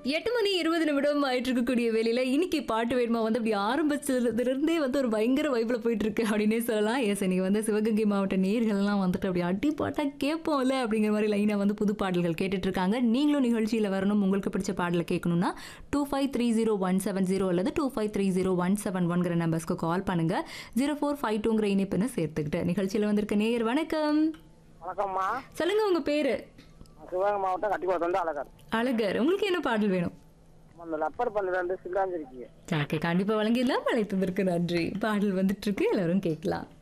எட்டு மணி இருபது நிமிடம் ஆயிட்டு இருக்கக்கூடிய வேலையில இன்னைக்கு பாட்டு வேணுமா வந்து அப்படி ஆரம்பிச்சதுலேருந்தே வந்து ஒரு பயங்கர வைப்பில் போயிட்டு இருக்கு அப்படின்னே சொல்லலாம் எஸ் இன்னைக்கு வந்து சிவகங்கை மாவட்ட நேர்கள்லாம் வந்துட்டு அப்படி அடி பாட்டா கேட்போம்ல அப்படிங்கிற மாதிரி லைனாக வந்து புது பாடல்கள் கேட்டுட்டு இருக்காங்க நீங்களும் நிகழ்ச்சியில் வரணும் உங்களுக்கு பிடிச்ச பாடலை கேட்கணும்னா two five three zero one seven zero அல்லது two five three zero one seven ஒன்கிற நம்பர்ஸ்க்கு கால் பண்ணுங்க ஜீரோ ஃபோர் ஃபைவ் டூங்கிற இணைப்புன்னு சேர்த்துக்கிட்டு நிகழ்ச்சியில் வந்திருக்க நேயர் வணக்கம் வணக்கம்மா சொல்லுங்க உங்க பேரு நான் சிவகங்கை மாவட்டம் கட்டிக்குளத்து வந்து அழகர் அழகர் உங்களுக்கு என்ன பாடல் வேணும் அந்த லப்பர் பன்னிரெண்டு சில்லாஞ்சிருக்கீங்க ஓகே கண்டிப்பாக வழங்கிடலாம் அழைத்ததற்கு நன்றி பாடல் வந்துட்டு இருக்கு எல்லாரும் கேட்கலாம்